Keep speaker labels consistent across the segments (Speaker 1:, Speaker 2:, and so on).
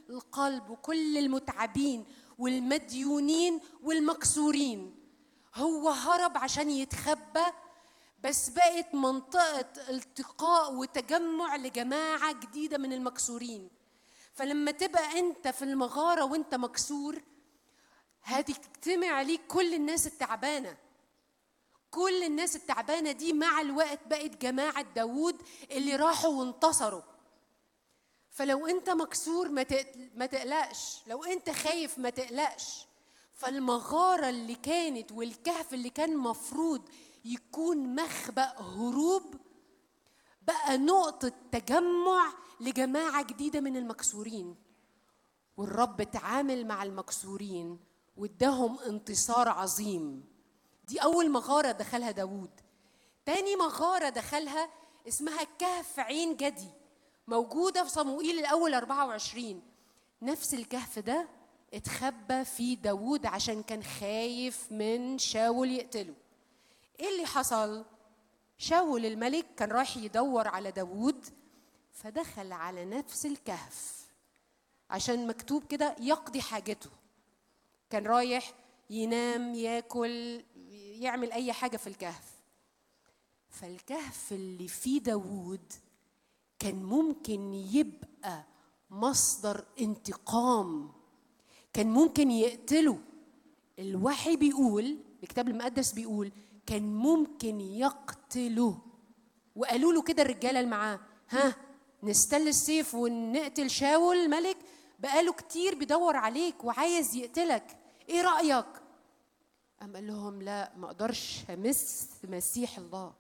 Speaker 1: القلب وكل المتعبين والمديونين والمكسورين هو هرب عشان يتخبى بس بقت منطقة التقاء وتجمع لجماعة جديدة من المكسورين فلما تبقى انت في المغارة وانت مكسور هتجتمع عليك كل الناس التعبانة كل الناس التعبانة دي مع الوقت بقت جماعة داوود اللي راحوا وانتصروا فلو انت مكسور ما تقل- ما تقلقش لو انت خايف ما تقلقش فالمغارة اللي كانت والكهف اللي كان مفروض يكون مخبأ هروب بقى نقطة تجمع لجماعة جديدة من المكسورين والرب اتعامل مع المكسورين واداهم انتصار عظيم دي أول مغارة دخلها داوود تاني مغارة دخلها اسمها كهف عين جدي موجودة في صموئيل الأول 24 نفس الكهف ده اتخبى فيه داوود عشان كان خايف من شاول يقتله ايه اللي حصل شاول الملك كان رايح يدور على داوود فدخل على نفس الكهف عشان مكتوب كده يقضي حاجته كان رايح ينام ياكل يعمل اي حاجه في الكهف فالكهف اللي فيه داوود كان ممكن يبقى مصدر انتقام كان ممكن يقتله الوحي بيقول الكتاب المقدس بيقول كان ممكن يقتله وقالوا له كده الرجاله اللي معاه ها نستل السيف ونقتل شاول الملك بقاله كتير بيدور عليك وعايز يقتلك ايه رايك قام قال لهم لا ما اقدرش امس مسيح الله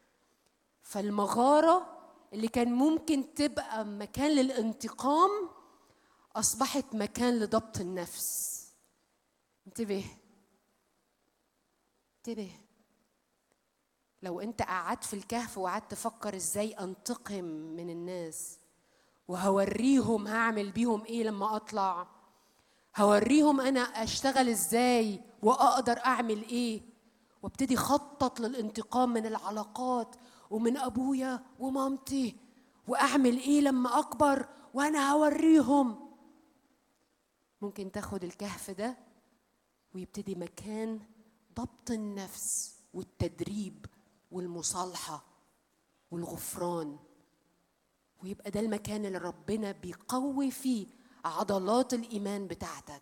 Speaker 1: فالمغاره اللي كان ممكن تبقى مكان للانتقام اصبحت مكان لضبط النفس انتبه انتبه لو انت قعدت في الكهف وقعدت تفكر ازاي انتقم من الناس وهوريهم هعمل بيهم ايه لما اطلع هوريهم انا اشتغل ازاي واقدر اعمل ايه وابتدي خطط للانتقام من العلاقات ومن ابويا ومامتي واعمل ايه لما اكبر وانا هوريهم ممكن تاخد الكهف ده ويبتدي مكان ضبط النفس والتدريب والمصالحه والغفران ويبقى ده المكان اللي ربنا بيقوي فيه عضلات الايمان بتاعتك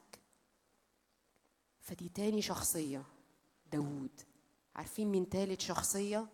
Speaker 1: فدي تاني شخصيه داوود عارفين مين تالت شخصيه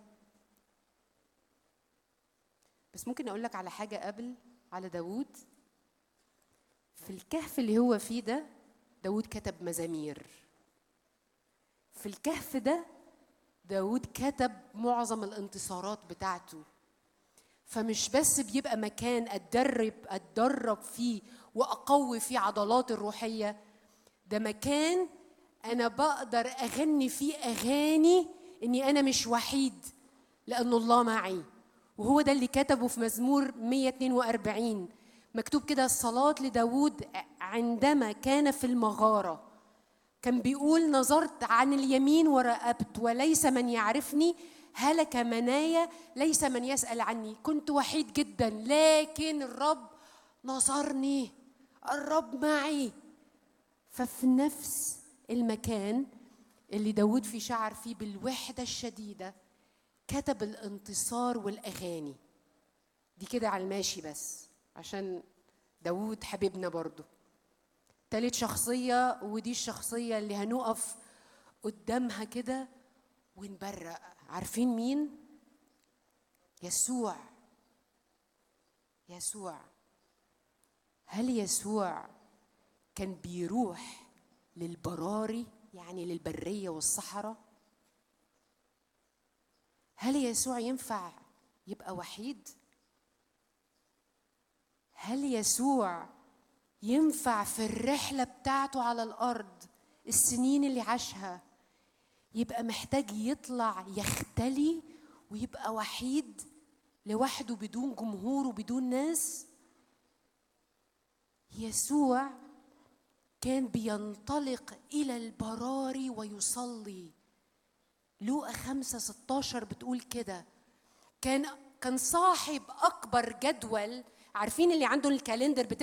Speaker 1: بس ممكن اقول لك على حاجه قبل على داوود في الكهف اللي هو فيه ده داوود كتب مزامير في الكهف ده داود كتب معظم الانتصارات بتاعته فمش بس بيبقى مكان اتدرب اتدرب فيه واقوي فيه عضلاتي الروحيه ده مكان انا بقدر اغني فيه اغاني اني انا مش وحيد لان الله معي وهو ده اللي كتبه في مزمور 142 مكتوب كده الصلاة لداود عندما كان في المغارة كان بيقول نظرت عن اليمين ورأبت وليس من يعرفني هلك منايا ليس من يسأل عني كنت وحيد جدا لكن الرب نصرني الرب معي ففي نفس المكان اللي داود في شعر فيه بالوحدة الشديدة كتب الانتصار والأغاني دي كده على الماشي بس عشان داود حبيبنا برضو تالت شخصية ودي الشخصية اللي هنقف قدامها كده ونبرق عارفين مين؟ يسوع يسوع هل يسوع كان بيروح للبراري يعني للبرية والصحراء؟ هل يسوع ينفع يبقى وحيد؟ هل يسوع ينفع في الرحلة بتاعته على الأرض السنين اللي عاشها يبقى محتاج يطلع يختلي ويبقى وحيد لوحده بدون جمهور وبدون ناس يسوع كان بينطلق إلى البراري ويصلي لوقا خمسة ستاشر بتقول كده كان كان صاحب أكبر جدول عارفين اللي عنده الكالندر بتبقى